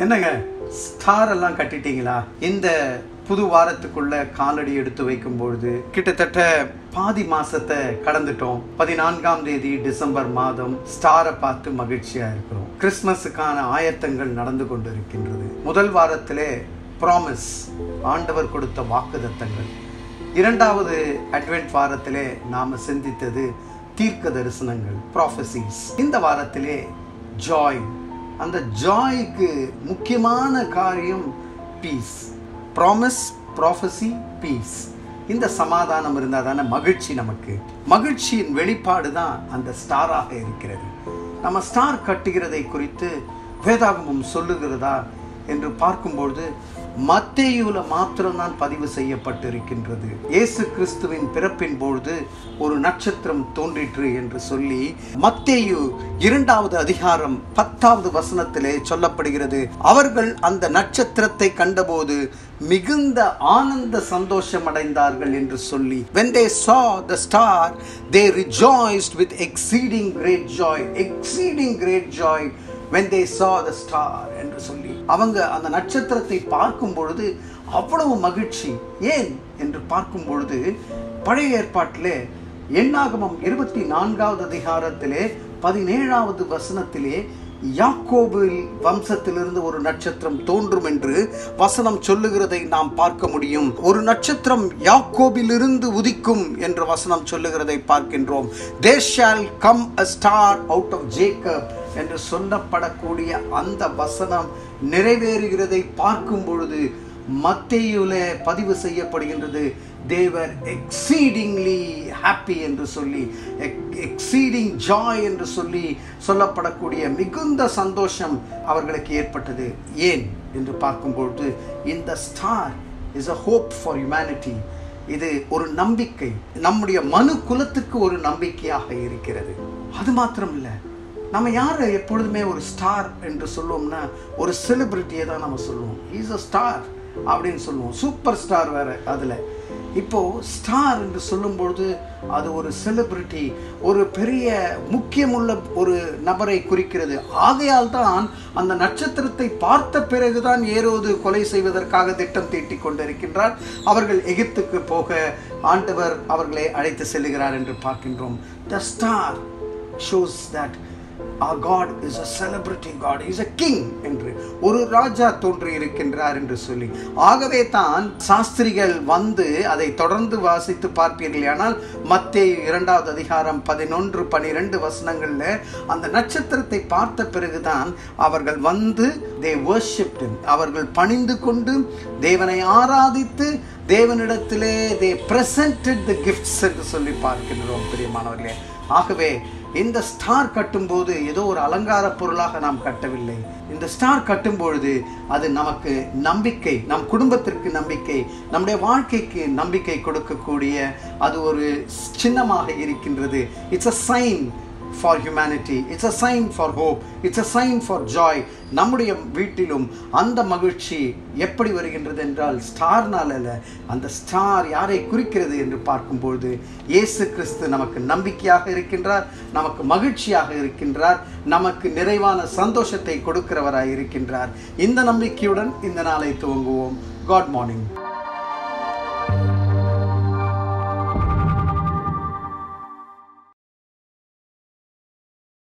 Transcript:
என்னங்க ஸ்டார் எல்லாம் கட்டிட்டீங்களா இந்த புது வாரத்துக்குள்ள காலடி எடுத்து வைக்கும் பொழுது கிட்டத்தட்ட பாதி மாசத்தை கடந்துட்டோம் பதினான்காம் தேதி டிசம்பர் மாதம் ஸ்டாரை பார்த்து மகிழ்ச்சியா இருக்கிறோம் கிறிஸ்மஸுக்கான ஆயத்தங்கள் நடந்து கொண்டு இருக்கின்றது முதல் வாரத்திலே ப்ராமிஸ் ஆண்டவர் கொடுத்த வாக்குதத்தங்கள் இரண்டாவது அட்வென்ட் வாரத்திலே நாம சிந்தித்தது தீர்க்க தரிசனங்கள் ப்ராஃபசிஸ் இந்த வாரத்திலே ஜாய் அந்த ஜாய்க்கு முக்கியமான காரியம் பீஸ் ப்ராமிஸ் ப்ராஃபசி பீஸ் இந்த சமாதானம் இருந்தால் தானே மகிழ்ச்சி நமக்கு மகிழ்ச்சியின் வெளிப்பாடு தான் அந்த ஸ்டாராக இருக்கிறது நம்ம ஸ்டார் கட்டுகிறதை குறித்து வேதாகமம் சொல்லுகிறதா என்று பார்க்கும்பொழுது மத்தேயுல மாத்திரம்தான் பதிவு செய்யப்பட்டிருக்கின்றது இயேசு கிறிஸ்துவின் பிறப்பின் பொழுது ஒரு நட்சத்திரம் தோன்றிற்று என்று சொல்லி மத்தேயு இரண்டாவது அதிகாரம் பத்தாவது வசனத்திலே சொல்லப்படுகிறது அவர்கள் அந்த நட்சத்திரத்தை கண்டபோது மிகுந்த ஆனந்த சந்தோஷம் அடைந்தார்கள் என்று சொல்லி when they saw the star they rejoiced with exceeding great joy exceeding great joy when they saw the star என்று சொல்லி அவங்க அந்த நட்சத்திரத்தை பார்க்கும் பொழுது அவ்வளவு மகிழ்ச்சி ஏன் என்று பார்க்கும் பொழுது பழைய ஏற்பாட்டிலே எண்ணாகமம் இருபத்தி நான்காவது அதிகாரத்திலே பதினேழாவது வசனத்திலே யாக்கோபில் வம்சத்திலிருந்து ஒரு நட்சத்திரம் தோன்றும் என்று வசனம் சொல்லுகிறதை நாம் பார்க்க முடியும் ஒரு நட்சத்திரம் யாக்கோபிலிருந்து உதிக்கும் என்ற வசனம் சொல்லுகிறதை பார்க்கின்றோம் there shall come a star out of Jacob என்று சொல்லப்படக்கூடிய அந்த வசனம் நிறைவேறுகிறதை பார்க்கும் பொழுது மத்தேயுல பதிவு செய்யப்படுகின்றது தேவர் எக்ஸீடிங்லி ஹாப்பி என்று சொல்லி எக்ஸீடிங் ஜாய் என்று சொல்லி சொல்லப்படக்கூடிய மிகுந்த சந்தோஷம் அவர்களுக்கு ஏற்பட்டது ஏன் என்று பார்க்கும்பொழுது இந்த star is a hope for humanity இது ஒரு நம்பிக்கை நம்முடைய மனு குலத்துக்கு ஒரு நம்பிக்கையாக இருக்கிறது அது மாத்திரம் இல்லை நம்ம யாரை எப்பொழுதுமே ஒரு ஸ்டார் என்று சொல்லுவோம்னா ஒரு செலிபிரிட்டியை தான் நம்ம சொல்லுவோம் இஸ் அ ஸ்டார் அப்படின்னு சொல்லுவோம் சூப்பர் ஸ்டார் வேற அதில் இப்போ ஸ்டார் என்று சொல்லும்பொழுது அது ஒரு செலிபிரிட்டி ஒரு பெரிய முக்கியமுள்ள ஒரு நபரை குறிக்கிறது ஆகையால் தான் அந்த நட்சத்திரத்தை பார்த்த பிறகுதான் ஏரோது கொலை செய்வதற்காக திட்டம் தீட்டிக் கொண்டிருக்கின்றார் அவர்கள் எகிப்துக்கு போக ஆண்டவர் அவர்களை அழைத்து செல்லுகிறார் என்று பார்க்கின்றோம் the star shows that our God is a celebrity God, He is a king என்று ஒரு ராஜா தோன்றி இருக்கின்றார் என்று சொல்லி ஆகவே தான் சாஸ்திரிகள் வந்து அதை தொடர்ந்து வாசித்து பார்ப்பீர்கள் ஆனால் மத்தே இரண்டாவது அதிகாரம் பதினொன்று பனிரெண்டு வசனங்கள்ல அந்த நட்சத்திரத்தை பார்த்த பிறகுதான் அவர்கள் வந்து தே வர்ஷிப் அவர்கள் பணிந்து கொண்டு தேவனை ஆராதித்து தேவனிடத்திலே தே பிரசன்டட் தி கிஃப்ட்ஸ் என்று சொல்லி பார்க்கின்றோம் பிரியமானவர்களே ஆகவே இந்த ஸ்டார் கட்டும்போது ஏதோ ஒரு அலங்கார பொருளாக நாம் கட்டவில்லை இந்த ஸ்டார் கட்டும் பொழுது அது நமக்கு நம்பிக்கை நம் குடும்பத்திற்கு நம்பிக்கை நம்முடைய வாழ்க்கைக்கு நம்பிக்கை கொடுக்கக்கூடிய அது ஒரு சின்னமாக இருக்கின்றது it's a sign for humanity it's a sign for hope it's a sign for joy நம்முடைய வீட்டிலும் அந்த மகிழ்ச்சி எப்படி வருகின்றது என்றால் ஸ்டார்னால் அல்ல அந்த ஸ்டார் யாரை குறிக்கிறது என்று பார்க்கும்பொழுது இயேசு கிறிஸ்து நமக்கு நம்பிக்கையாக இருக்கின்றார் நமக்கு மகிழ்ச்சியாக இருக்கின்றார் நமக்கு நிறைவான சந்தோஷத்தை கொடுக்கிறவராய் இருக்கின்றார் இந்த நம்பிக்கையுடன் இந்த நாளை துவங்குவோம் காட் மார்னிங்